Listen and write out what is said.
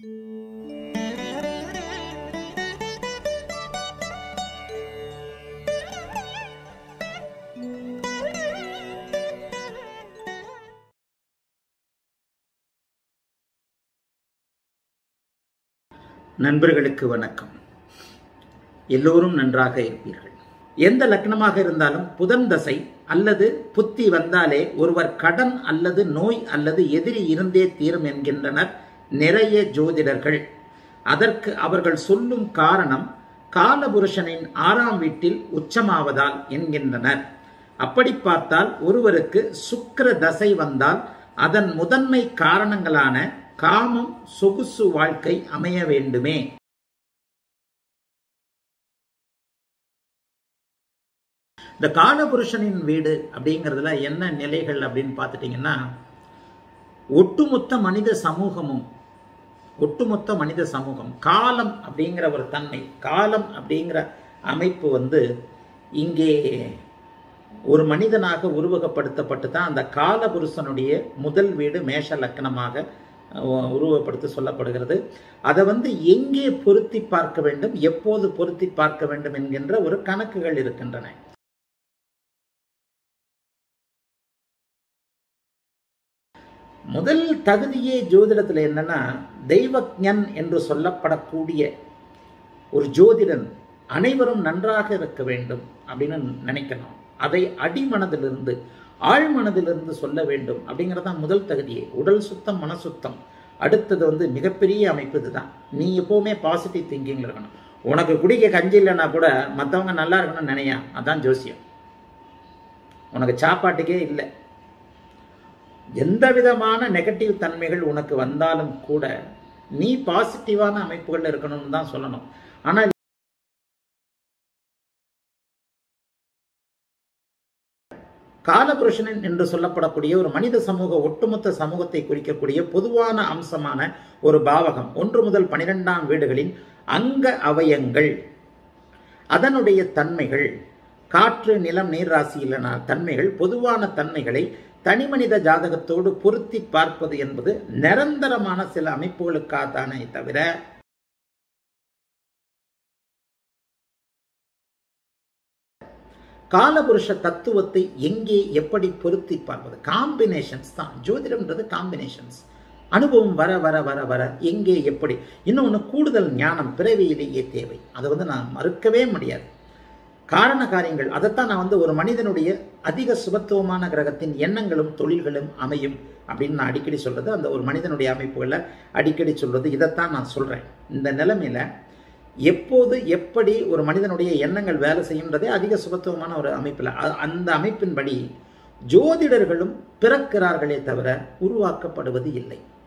நண்பர்களுக்கு வணக்கம் எல்லோரும் நன்றாக இருப்பீர்கள் எந்த லக்னமாக இருந்தாலும் புதன் தசை அல்லது புத்தி வந்தாலே ஒருவர் கடன் அல்லது நோய் அல்லது எதிரி இருந்தே தீரும் என்கின்றனர் நிறைய ஜோதிடர்கள் அதற்கு அவர்கள் சொல்லும் காரணம் காலபுருஷனின் ஆறாம் வீட்டில் உச்சமாவதால் என்கின்றனர் அப்படி பார்த்தால் ஒருவருக்கு சுக்கிர தசை வந்தால் அதன் முதன்மை காரணங்களான காமம் சொகுசு வாழ்க்கை அமைய வேண்டுமே இந்த காலபுருஷனின் வீடு அப்படிங்கிறதுல என்ன நிலைகள் அப்படின்னு பார்த்துட்டீங்கன்னா ஒட்டுமொத்த மனித சமூகமும் ஒட்டுமொத்த மனித சமூகம் காலம் அப்படிங்கிற ஒரு தன்மை காலம் அப்படிங்கிற அமைப்பு வந்து இங்கே ஒரு மனிதனாக உருவகப்படுத்தப்பட்டு தான் அந்த காலபுருஷனுடைய முதல் வீடு மேஷ லக்கணமாக உருவப்படுத்தி சொல்லப்படுகிறது அதை வந்து எங்கே பொருத்தி பார்க்க வேண்டும் எப்போது பொருத்தி பார்க்க வேண்டும் என்கின்ற ஒரு கணக்குகள் இருக்கின்றன முதல் தகுதியே ஜோதிடத்தில் என்னன்னா தெய்வஜன் என்று சொல்லப்படக்கூடிய ஒரு ஜோதிடன் அனைவரும் நன்றாக இருக்க வேண்டும் அப்படின்னு நினைக்கணும் அதை அடிமனதிலிருந்து ஆழ்மனதிலிருந்து சொல்ல வேண்டும் அப்படிங்கிறது தான் முதல் தகுதியே உடல் சுத்தம் மன சுத்தம் அடுத்தது வந்து மிகப்பெரிய அமைப்பு இதுதான் நீ எப்போவுமே பாசிட்டிவ் திங்கிங்கில் இருக்கணும் உனக்கு குடிக்க கஞ்சி இல்லைன்னா கூட மற்றவங்க நல்லா இருக்கணும்னு நினையா அதான் ஜோசியம் உனக்கு சாப்பாட்டுக்கே இல்லை எந்த விதமான நெகட்டிவ் தன்மைகள் உனக்கு வந்தாலும் கூட நீ பாசிட்டிவான அமைப்புகள் இருக்கணும்னு தான் சொல்லணும் ஆனால் காலபுருஷனன் என்று சொல்லப்படக்கூடிய ஒரு மனித சமூக ஒட்டுமொத்த சமூகத்தை குறிக்கக்கூடிய பொதுவான அம்சமான ஒரு பாவகம் ஒன்று முதல் பனிரெண்டாம் வீடுகளின் அங்க அவயங்கள் அதனுடைய தன்மைகள் காற்று நிலம் நீர் ராசியிலான தன்மைகள் பொதுவான தன்மைகளை தனிமனித ஜாதகத்தோடு பொருத்தி பார்ப்பது என்பது நிரந்தரமான சில அமைப்புகளுக்காகத்தானே தவிர காலபுருஷ தத்துவத்தை எங்கே எப்படி பொருத்தி பார்ப்பது காம்பினேஷன்ஸ் தான் ஜோதிடம்ன்றது காம்பினேஷன்ஸ் அனுபவம் வர வர வர வர எங்கே எப்படி இன்னொன்று கூடுதல் ஞானம் பிறவியிலேயே தேவை அதை வந்து நான் மறுக்கவே முடியாது காரண காரியங்கள் அதைத்தான் நான் வந்து ஒரு மனிதனுடைய அதிக சுபத்துவமான கிரகத்தின் எண்ணங்களும் தொழில்களும் அமையும் அப்படின்னு நான் அடிக்கடி சொல்றது அந்த ஒரு மனிதனுடைய அமைப்புகளை அடிக்கடி சொல்றது இதைத்தான் நான் சொல்றேன் இந்த நிலைமையில எப்போது எப்படி ஒரு மனிதனுடைய எண்ணங்கள் வேலை செய்யுன்றதே அதிக சுபத்துவமான ஒரு அமைப்பில் அந்த அமைப்பின்படி ஜோதிடர்களும் பிறக்கிறார்களே தவிர உருவாக்கப்படுவது இல்லை